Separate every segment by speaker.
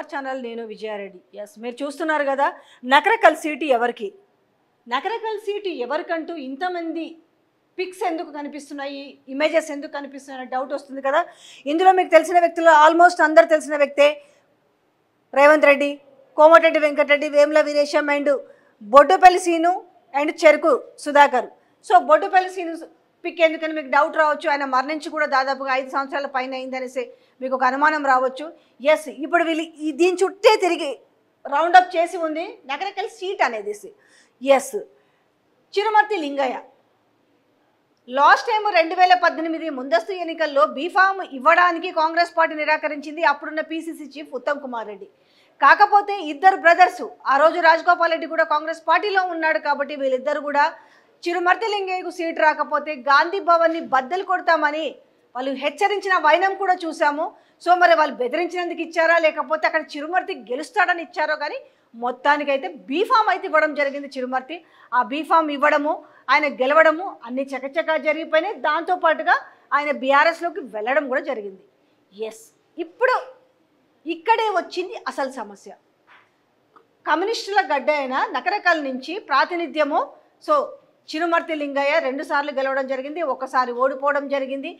Speaker 1: our channel నేను Vijaya Reddy yes మీరు చూస్తున్నారు కదా నకరకల్ సీటు ఎవరికి నకరకల్ సీటు ఎవరికంటూ ఇంతమంది పిక్స్ ఎందుకు కనిపిస్తున్నాయి ఇమేజెస్ ఎందుకు కనిపిస్తున్నాయి డౌట్ వస్తుంది కదా ఇందులో మీకు తెలిసిన వ్యక్తులు ఆల్మోస్ట్ అందరు తెలిసిన వ్యక్తే Revanth Reddy Komatireddy Venkatreddy Vemula Veeresham and Boddupalli Seenu and Cheruku Sudhakar so Boddupalli Seenu pick ఎందుకని మీకు డౌట్ రావచ్చు ఆయన మరణించి కూడా దాదాపుగా ఐదు సంవత్సరాల పైన అయిందనేసి మీకు ఒక అనుమానం రావచ్చు ఎస్ ఇప్పుడు వీళ్ళు ఈ దీని చుట్టే తిరిగి రౌండప్ చేసి ఉంది నగరకల్ సీట్ అనేది ఎస్ చిరుమర్తి లింగయ్య లాస్ట్ టైం రెండు వేల పద్దెనిమిది ముందస్తు ఎన్నికల్లో బీఫామ్ ఇవ్వడానికి కాంగ్రెస్ పార్టీ నిరాకరించింది అప్పుడున్న పీసీసీ చీఫ్ ఉత్తమ్ కుమార్ రెడ్డి కాకపోతే ఇద్దరు బ్రదర్స్ ఆ రోజు రాజగోపాల్ రెడ్డి కూడా కాంగ్రెస్ పార్టీలో ఉన్నాడు కాబట్టి వీళ్ళిద్దరు కూడా చిరుమర్తి లింగయ్యకు సీట్ రాకపోతే గాంధీ భవన్ని బద్దలు కొడతామని వాళ్ళు హెచ్చరించిన వైనం కూడా చూసాము సో మరి వాళ్ళు బెదిరించినందుకు ఇచ్చారా లేకపోతే అక్కడ చిరుమర్తి గెలుస్తాడని ఇచ్చారో కానీ మొత్తానికైతే బీఫామ్ అయితే ఇవ్వడం జరిగింది చిరుమర్తి ఆ బీఫామ్ ఇవ్వడము ఆయన గెలవడము అన్ని చకచకా జరిగిపోయినాయి దాంతోపాటుగా ఆయన బీఆర్ఎస్లోకి వెళ్ళడం కూడా జరిగింది ఎస్ ఇప్పుడు ఇక్కడే వచ్చింది అసలు సమస్య కమ్యూనిస్టుల గడ్డ అయిన నకరకల్ నుంచి ప్రాతినిధ్యము సో చిరుమర్తి లింగయ్య రెండుసార్లు గెలవడం జరిగింది ఒకసారి ఓడిపోవడం జరిగింది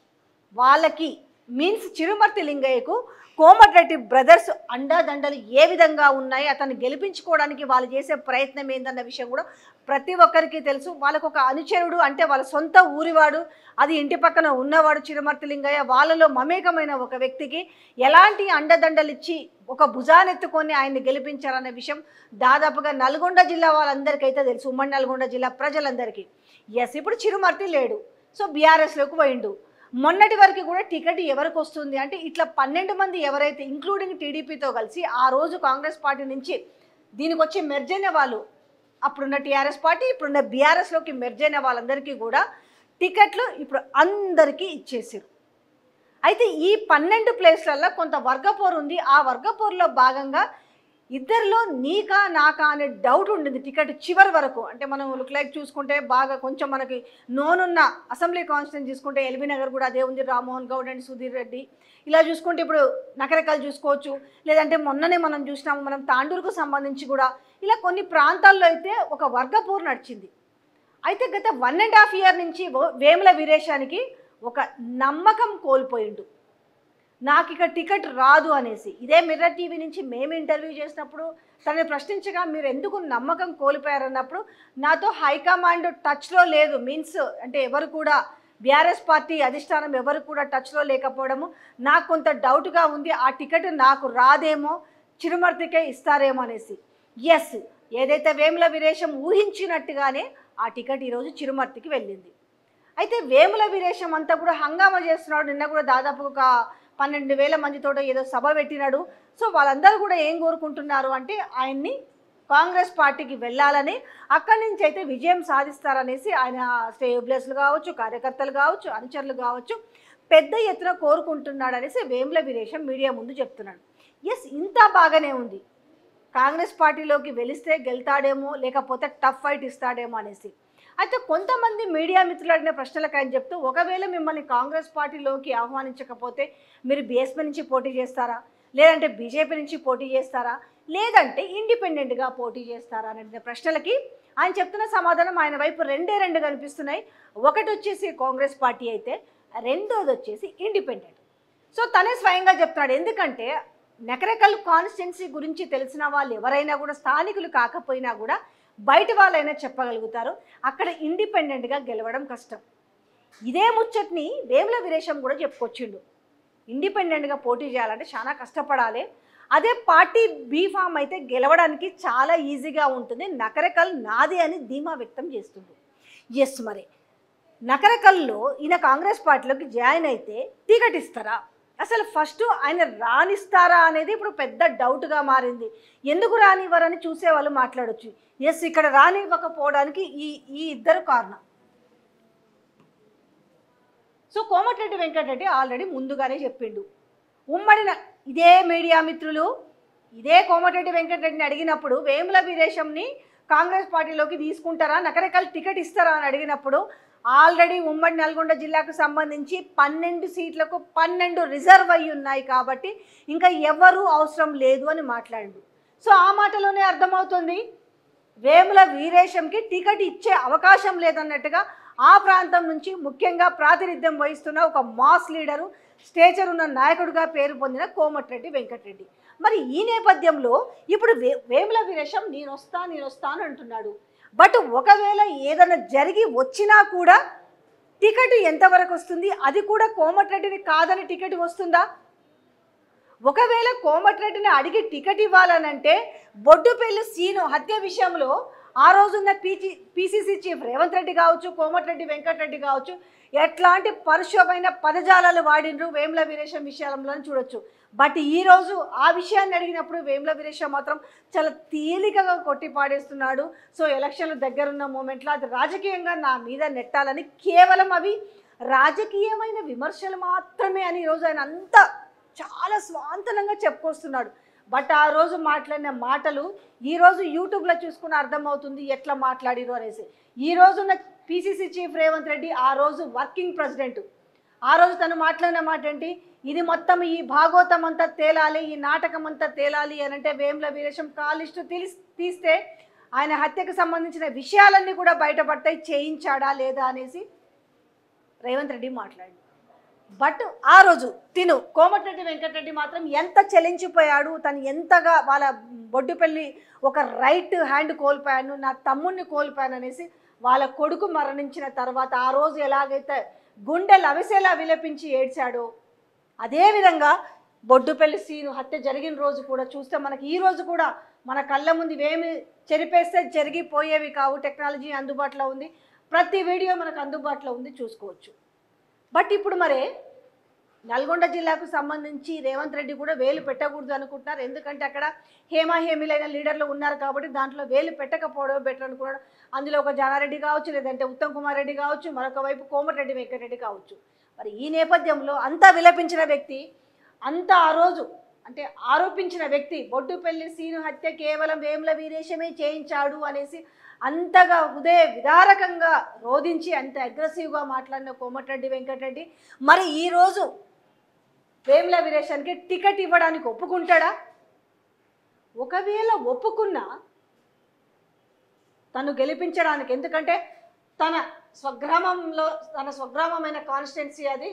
Speaker 1: వాళ్ళకి మీన్స్ చిరుమర్తి లింగయ్యకు కోమటిరెడ్డి బ్రదర్స్ అండాదండలు ఏ విధంగా ఉన్నాయి అతన్ని గెలిపించుకోవడానికి వాళ్ళు చేసే ప్రయత్నం ఏందన్న విషయం కూడా ప్రతి ఒక్కరికి తెలుసు వాళ్ళకు ఒక అనుచరుడు అంటే వాళ్ళ సొంత ఊరివాడు అది ఇంటి పక్కన ఉన్నవాడు చిరుమర్తి లింగయ్య వాళ్ళలో మమేకమైన ఒక వ్యక్తికి ఎలాంటి అండదండలు ఇచ్చి ఒక భుజానెత్తుకొని ఆయన్ని గెలిపించారనే విషయం దాదాపుగా నల్గొండ జిల్లా వాళ్ళందరికైతే తెలుసు ఉమ్మడి నల్గొండ జిల్లా ప్రజలందరికీ ఎస్ ఇప్పుడు చిరుమర్తి లేడు సో బీఆర్ఎస్లోకి పోయిండు మొన్నటి వరకు కూడా టికెట్ ఎవరికి వస్తుంది అంటే ఇట్లా పన్నెండు మంది ఎవరైతే ఇంక్లూడింగ్ టీడీపీతో కలిసి ఆ రోజు కాంగ్రెస్ పార్టీ నుంచి దీనికి వచ్చి మెర్జ్ అయిన వాళ్ళు అప్పుడున్న టీఆర్ఎస్ పార్టీ ఇప్పుడున్న బీఆర్ఎస్లోకి మెర్జ్ అయిన వాళ్ళందరికీ కూడా టికెట్లు ఇప్పుడు అందరికీ ఇచ్చేసారు అయితే ఈ పన్నెండు ప్లేస్లలో కొంత వర్గపోరు ఉంది ఆ వర్గపోరులో భాగంగా ఇద్దరిలో నీకా నాకా అనే డౌట్ ఉండింది టికెట్ చివరి వరకు అంటే మనం లుక్ లైక్ చూసుకుంటే బాగా కొంచెం మనకి నోనున్న అసెంబ్లీ కాన్స్టిట్యూన్ చూసుకుంటే ఎల్బీ నగర్ కూడా అదే ఉంది రామ్మోహన్ గౌడ్ అండ్ సుధీర్ రెడ్డి ఇలా చూసుకుంటే ఇప్పుడు నకరకాలు చూసుకోవచ్చు లేదంటే మొన్ననే మనం చూసినాము మనం తాండూరుకు సంబంధించి కూడా ఇలా కొన్ని ప్రాంతాల్లో అయితే ఒక వర్గపూర్ నడిచింది అయితే గత వన్ అండ్ హాఫ్ ఇయర్ నుంచి వో- వేముల వీరేశానికి ఒక నమ్మకం కోల్పోయిండు నాకు ఇక టికెట్ రాదు అనేసి ఇదే మిర్రర్ టీవీ నుంచి మేము ఇంటర్వ్యూ చేసినప్పుడు తనని ప్రశ్నించగా మీరు ఎందుకు నమ్మకం కోల్పోయారన్నప్పుడు నాతో హైకమాండ్ టచ్లో లేదు మీన్స్ అంటే ఎవరు కూడా బీఆర్ఎస్ పార్టీ అధిష్టానం ఎవరు కూడా టచ్లో లేకపోవడము నాకు కొంత డౌట్గా ఉంది ఆ టికెట్ నాకు రాదేమో చిరుమర్తికే ఇస్తారేమో అనేసి ఎస్ ఏదైతే వేముల వీరేశం ఊహించినట్టుగానే ఆ టికెట్ ఈరోజు చిరుమర్తికి వెళ్ళింది అయితే వేముల వీరేశం అంతా కూడా హంగామా చేస్తున్నాడు నిన్న కూడా దాదాపు ఒక పన్నెండు వేల మందితో ఏదో సభ పెట్టినాడు సో వాళ్ళందరూ కూడా ఏం కోరుకుంటున్నారు అంటే ఆయన్ని కాంగ్రెస్ పార్టీకి వెళ్ళాలని అక్కడి నుంచి అయితే విజయం సాధిస్తారనేసి ఆయన స్టేబులర్స్లు కావచ్చు కార్యకర్తలు కావచ్చు అనుచరులు కావచ్చు పెద్ద ఎత్తున కోరుకుంటున్నాడు అనేసి వేముల వీరేశం మీడియా ముందు చెప్తున్నాడు ఎస్ ఇంత బాగానే ఉంది కాంగ్రెస్ పార్టీలోకి వెలిస్తే గెలుతాడేమో లేకపోతే టఫ్ ఫైట్ ఇస్తాడేమో అనేసి అయితే కొంతమంది మీడియా మిత్రులు అడిగిన ప్రశ్నలకు ఆయన చెప్తూ ఒకవేళ మిమ్మల్ని కాంగ్రెస్ పార్టీలోకి ఆహ్వానించకపోతే మీరు బీఎస్పీ నుంచి పోటీ చేస్తారా లేదంటే బీజేపీ నుంచి పోటీ చేస్తారా లేదంటే ఇండిపెండెంట్గా పోటీ చేస్తారా అని అడిగిన ప్రశ్నలకి ఆయన చెప్తున్న సమాధానం ఆయన వైపు రెండే రెండు కనిపిస్తున్నాయి ఒకటి వచ్చేసి కాంగ్రెస్ పార్టీ అయితే రెండోది వచ్చేసి ఇండిపెండెంట్ సో తనే స్వయంగా చెప్తున్నాడు ఎందుకంటే నెకరకల్ కాన్స్టిట్యున్సీ గురించి తెలిసిన వాళ్ళు ఎవరైనా కూడా స్థానికులు కాకపోయినా కూడా బయట వాళ్ళైనా చెప్పగలుగుతారు అక్కడ ఇండిపెండెంట్గా గెలవడం కష్టం ఇదే ముచ్చట్ని వేముల వీరేశం కూడా చెప్పుకొచ్చిండు ఇండిపెండెంట్గా పోటీ చేయాలంటే చాలా కష్టపడాలి అదే పార్టీ బీఫామ్ అయితే గెలవడానికి చాలా ఈజీగా ఉంటుంది నకరకల్ నాది అని ధీమా వ్యక్తం చేస్తుంది ఎస్ మరి నకరకల్లో ఈయన కాంగ్రెస్ పార్టీలోకి జాయిన్ అయితే టికెట్ ఇస్తారా అసలు ఫస్ట్ ఆయన రానిస్తారా అనేది ఇప్పుడు పెద్ద డౌట్గా మారింది ఎందుకు రానివ్వరని చూసే వాళ్ళు మాట్లాడొచ్చు ఎస్ ఇక్కడ రానివ్వకపోవడానికి ఈ ఈ ఇద్దరు కారణం సో కోమటిరెడ్డి వెంకటరెడ్డి ఆల్రెడీ ముందుగానే చెప్పిండు ఉమ్మడి న- ఇదే మీడియా మిత్రులు ఇదే కోమటిరెడ్డి వెంకటరెడ్డిని అడిగినప్పుడు వేముల వీరేశంని కాంగ్రెస్ పార్టీలోకి తీసుకుంటారా నకరకాల టికెట్ ఇస్తారా అని అడిగినప్పుడు ఆల్రెడీ ఉమ్మడి నల్గొండ జిల్లాకు సంబంధించి పన్నెండు సీట్లకు పన్నెండు రిజర్వ్ అయి ఉన్నాయి కాబట్టి ఇంకా ఎవరూ అవసరం లేదు అని మాట్లాడు సో ఆ మాటలోనే అర్థమవుతుంది వేముల వీరేశంకి టికెట్ ఇచ్చే అవకాశం లేదన్నట్టుగా ఆ ప్రాంతం నుంచి ముఖ్యంగా ప్రాతినిధ్యం వహిస్తున్న ఒక మాస్ లీడరు స్టేచర్ ఉన్న నాయకుడిగా పేరు పొందిన కోమటిరెడ్డి వెంకటరెడ్డి మరి ఈ నేపథ్యంలో ఇప్పుడు వే వేముల వీరేశం నేను వస్తా నేను వస్తాను అంటున్నాడు బట్ ఒకవేళ ఏదైనా జరిగి వచ్చినా కూడా టికెట్ ఎంతవరకు వస్తుంది అది కూడా కోమటిరెడ్డిని కాదని టికెట్ వస్తుందా ఒకవేళ కోమటిరెడ్డిని అడిగి టికెట్ ఇవ్వాలనంటే బొడ్డుపల్లి సీను హత్య విషయంలో ఆ రోజున్న PG PCC chief Revanth Reddy కావచ్చు కోమటిరెడ్డి వెంకటరెడ్డి కావచ్చు ఎట్లాంటి పరుషమైన పదజాలాలు వాడినరు వేముల వీరేశం విషయంలో చూడొచ్చు బట్ ఈ రోజు ఆ విషయాన్ని అడిగినప్పుడు వేముల వీరేశం మాత్రం చాలా తేలికగా కొట్టి పాడేస్తున్నాడు సో ఎలక్షన్లు దగ్గరున్న మూమెంట్లో అది రాజకీయంగా నా మీద నెట్టాలని కేవలం అవి రాజకీయమైన విమర్శలు మాత్రమే అని ఈరోజు ఆయన అంతా చాలా స్వాంతనంగా చెప్పుకొస్తున్నాడు బట్ ఆ రోజు మాట్లాడిన మాటలు ఈ రోజు యూట్యూబ్లో చూసుకుని అర్థమవుతుంది ఎట్లా మాట్లాడిరు అనేసి ఈ రోజున్న పీసీసీ చీఫ్ రేవంత్ రెడ్డి ఆ రోజు వర్కింగ్ ప్రెసిడెంట్ ఆ రోజు తను మాట్లాడిన మాట ఏంటి ఇది మొత్తం ఈ భాగవతం అంతా తేలాలి ఈ నాటకం అంతా తేలాలి అని అంటే వేముల వీరేశం కాలిస్టు తీసి తీస్తే ఆయన హత్యకు సంబంధించిన విషయాలన్నీ కూడా బయటపడతాయి చేయించాడా లేదా అనేసి రేవంత్ రెడ్డి మాట్లాడి బట్ ఆ రోజు తిను కోమటిరెడ్డి వెంకటరెడ్డి మాత్రం ఎంత చెలించిపోయాడు తను ఎంతగా వాళ్ళ బొడ్డుపల్లి ఒక రైట్ హ్యాండ్ కోల్పోయాను నా తమ్ముడిని కోల్పోయాను అనేసి వాళ్ళ కొడుకు మరణించిన తర్వాత ఆ రోజు ఎలాగైతే గుండె లవిసేలా విలపించి ఏడ్చాడో అదేవిధంగా బొడ్డుపల్లి సీను హత్య జరిగిన రోజు కూడా చూస్తే మనకి ఈ రోజు కూడా మన కళ్ళ ముందు ఇవేమి చెరిపేస్తే జరిగిపోయేవి కావు టెక్నాలజీ అందుబాటులో ఉంది ప్రతి వీడియో మనకు అందుబాటులో ఉంది చూసుకోవచ్చు బట్ ఇప్పుడు మరి నల్గొండ జిల్లాకు సంబంధించి రేవంత్ రెడ్డి కూడా వేలు పెట్టకూడదు అనుకుంటున్నారు ఎందుకంటే అక్కడ హేమా హేమిలైన లీడర్లు ఉన్నారు కాబట్టి దాంట్లో వేలు పెట్టకపోవడం బెటర్ అనుకున్నాడు అందులో ఒక జానారెడ్డి కావచ్చు లేదంటే ఉత్తమ్ కుమార్ రెడ్డి కావచ్చు మరొక వైపు కోమటిరెడ్డి వెంకటరెడ్డి కావచ్చు మరి ఈ నేపథ్యంలో అంత విలపించిన వ్యక్తి అంత ఆ రోజు అంటే ఆరోపించిన వ్యక్తి బొడ్డుపల్లి సీను హత్య కేవలం వేముల వీరేశమే చేయించాడు అనేసి అంతగా ఉదయ విదారకంగా రోధించి అంత అగ్రెసివ్గా మాట్లాడిన కోమటిరెడ్డి వెంకటరెడ్డి మరి ఈరోజు వేముల వీరేశానికి టికెట్ ఇవ్వడానికి ఒప్పుకుంటాడా ఒకవేళ ఒప్పుకున్నా తను గెలిపించడానికి ఎందుకంటే తన స్వగ్రామంలో తన స్వగ్రామమైన కాన్స్టిట్యున్సీ అది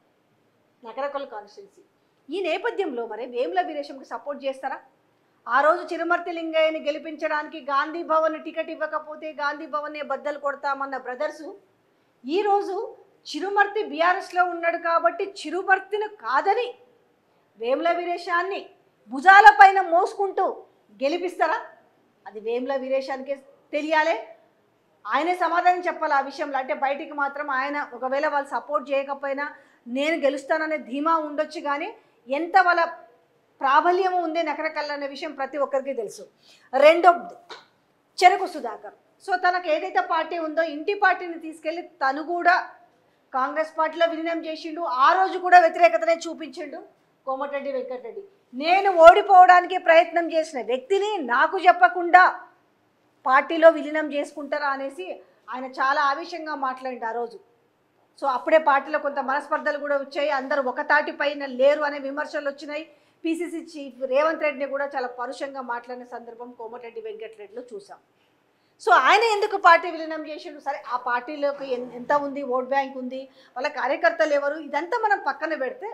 Speaker 1: నగరకొల్ కాన్స్టిట్యున్సీ ఈ నేపథ్యంలో మరి వేముల వీరేశంకి సపోర్ట్ చేస్తారా ఆ రోజు చిరుమర్తి లింగయ్యని గెలిపించడానికి గాంధీ భవన్ టికెట్ ఇవ్వకపోతే గాంధీ భవన్నే బద్దలు కొడతామన్న బ్రదర్సు ఈరోజు చిరుమర్తి బీఆర్ఎస్లో ఉన్నాడు కాబట్టి చిరుమర్తిని కాదని వేముల వీరేశాన్ని భుజాల పైన మోసుకుంటూ గెలిపిస్తారా అది వేముల వీరేశానికే తెలియాలే ఆయనే సమాధానం చెప్పాలి ఆ విషయంలో అంటే బయటికి మాత్రం ఆయన ఒకవేళ వాళ్ళు సపోర్ట్ చేయకపోయినా నేను గెలుస్తాననే ధీమా ఉండొచ్చు కానీ ఎంత వాళ్ళ ప్రాబల్యం ఉంది నకరకల్ అనే విషయం ప్రతి ఒక్కరికి తెలుసు రెండోది చెరుకు సుధాకర్ సో తనకు ఏదైతే పార్టీ ఉందో ఇంటి పార్టీని తీసుకెళ్ళి తను కూడా కాంగ్రెస్ పార్టీలో విలీనం చేసిండు ఆ రోజు కూడా వ్యతిరేకతనే చూపించిండు కోమటిరెడ్డి వెంకటరెడ్డి నేను ఓడిపోవడానికి ప్రయత్నం చేసిన వ్యక్తిని నాకు చెప్పకుండా పార్టీలో విలీనం చేసుకుంటారా అనేసి ఆయన చాలా ఆవేశంగా మాట్లాడిండు ఆ రోజు సో అప్పుడే పార్టీలో కొంత మనస్పర్ధలు కూడా వచ్చాయి అందరూ ఒక తాటి పైన లేరు అనే విమర్శలు వచ్చినాయి పిసిసి చీఫ్ రేవంత్ రెడ్డిని కూడా చాలా పరుషంగా మాట్లాడిన సందర్భం కోమటిరెడ్డి వెంకటరెడ్డిలో చూసాం సో ఆయన ఎందుకు పార్టీ విలీనం చేసిండు సరే ఆ పార్టీలోకి ఎన్- ఎంత ఉంది ఓట్ బ్యాంక్ ఉంది వాళ్ళ కార్యకర్తలు ఎవరు ఇదంతా మనం పక్కన పెడితే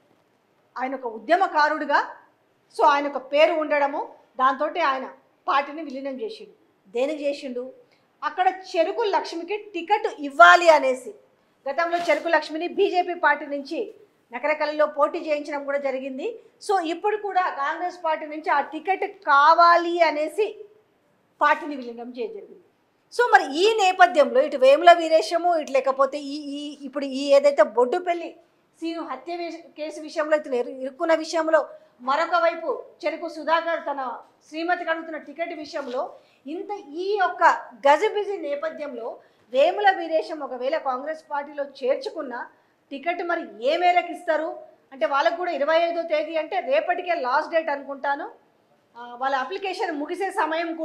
Speaker 1: ఆయన ఒక ఉద్యమకారుడిగా సో ఆయన ఒక పేరు ఉండడము దాంతో ఆయన పార్టీని విలీనం చేసిండు దేనికి చేసిండు అక్కడ చెరుకు లక్ష్మికి టికెట్ ఇవ్వాలి అనేసి గతంలో చెరుకు లక్ష్మిని బీజేపీ పార్టీ నుంచి నకరకల్లిలో పోటీ చేయించడం కూడా జరిగింది సో ఇప్పుడు కూడా కాంగ్రెస్ పార్టీ నుంచి ఆ టికెట్ కావాలి అనేసి పార్టీని విలీనం చేయ జరిగింది సో మరి ఈ నేపథ్యంలో ఇటు వేముల వీరేశము ఇటు లేకపోతే ఈ ఈ ఇప్పుడు ఈ ఏదైతే బొడ్డుపల్లి సీను హత్య విష- కేసు విషయంలో ఇతను ఇరు- ఇరుక్కున్న విషయంలో మరొక వైపు చెరుకు సుధాకర్ తన శ్రీమతికి అడుగుతున్న టికెట్ విషయంలో ఇంత ఈ యొక్క గజిబిజి నేపథ్యంలో వేముల వీరేశం ఒకవేళ కాంగ్రెస్ పార్టీలో చేర్చుకున్న టికెట్ మరి ఏ మేరకు ఇస్తారు అంటే వాళ్ళకు కూడా ఇరవై ఐదో తేదీ అంటే రేపటికే లాస్ట్ డేట్ అనుకుంటాను ఆ, వాళ్ళ అప్లికేషన్ ముగిసే సమయం కూడా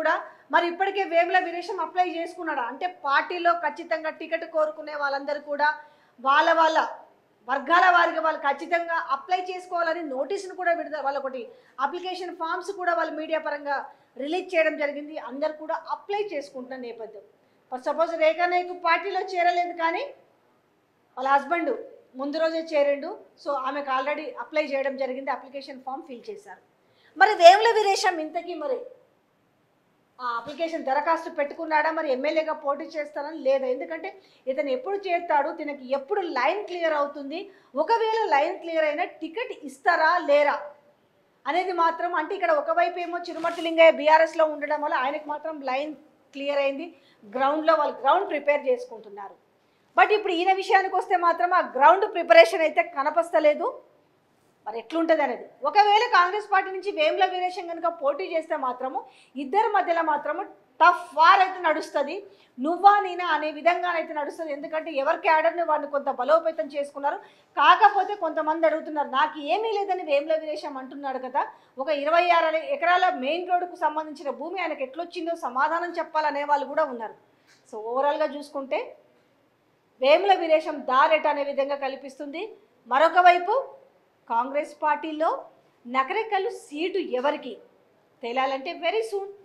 Speaker 1: మరి ఇప్పటికే వేముల వీరేశం అప్లై చేసుకున్నాడు అంటే పార్టీలో ఖచ్చితంగా టికెట్ కోరుకునే వాళ్ళందరూ కూడా వాళ్ళ వాళ్ళ వర్గాల వారికి వాళ్ళు ఖచ్చితంగా అప్లై చేసుకోవాలని నోటీసును కూడా విడుదల వాళ్ళ ఒకటి అప్లికేషన్ ఫామ్స్ కూడా వాళ్ళు మీడియా పరంగా రిలీజ్ చేయడం జరిగింది అందరు కూడా అప్లై చేసుకుంటున్న నేపథ్యం ఫర్ సపోజ్ రేఖా నాయక్ పార్టీలో చేరలేదు కానీ వాళ్ళ హస్బెండ్ ముందు రోజే చేరిండు సో ఆమెకు ఆల్రెడీ అప్లై చేయడం జరిగింది అప్లికేషన్ ఫామ్ ఫిల్ చేశారు మరి వేముల వీరేశం ఇంతకీ మరి ఆ అప్లికేషన్ దరఖాస్తు పెట్టుకున్నాడా మరి ఎమ్మెల్యేగా పోటీ చేస్తానని లేదా ఎందుకంటే ఇతను ఎప్పుడు చేస్తాడు తినకి ఎప్పుడు లైన్ క్లియర్ అవుతుంది ఒకవేళ లైన్ క్లియర్ అయినా టికెట్ ఇస్తారా లేరా అనేది మాత్రం అంటే ఇక్కడ ఒకవైపు ఏమో చిరుమర్తి లింగయ్య బీఆర్ఎస్లో ఉండడం వల్ల ఆయనకు మాత్రం లైన్ క్లియర్ అయింది గ్రౌండ్లో వాళ్ళు గ్రౌండ్ ప్రిపేర్ చేసుకుంటున్నారు బట్ ఇప్పుడు ఈయన విషయానికి వస్తే మాత్రం ఆ గ్రౌండ్ ప్రిపరేషన్ అయితే కనపస్తలేదు మరి ఎట్లుంటుంది అనేది ఒకవేళ కాంగ్రెస్ పార్టీ నుంచి వేముల వీరేశం కనుక పోటీ చేస్తే మాత్రము ఇద్దరి మధ్యలో మాత్రము టఫ్ వార్ అయితే నడుస్తుంది నువ్వా నేనా అనే విధంగానైతే నడుస్తుంది ఎందుకంటే ఎవరి క్యాడర్ని వాడిని కొంత బలోపేతం చేసుకున్నారు కాకపోతే కొంతమంది అడుగుతున్నారు నాకు ఏమీ లేదని వేముల వీరేశం అంటున్నాడు కదా ఒక ఇరవై ఆరు ఎకరాల మెయిన్ రోడ్డుకు సంబంధించిన భూమి ఆయనకు ఎట్లొచ్చిందో సమాధానం చెప్పాలనే వాళ్ళు కూడా ఉన్నారు సో ఓవరాల్గా చూసుకుంటే వేముల వీరేశం దారెట్ అనే విధంగా కల్పిస్తుంది మరొక వైపు కాంగ్రెస్ పార్టీలో నకరేకల్లు సీటు ఎవరికి తేలాలంటే వెరీ సూన్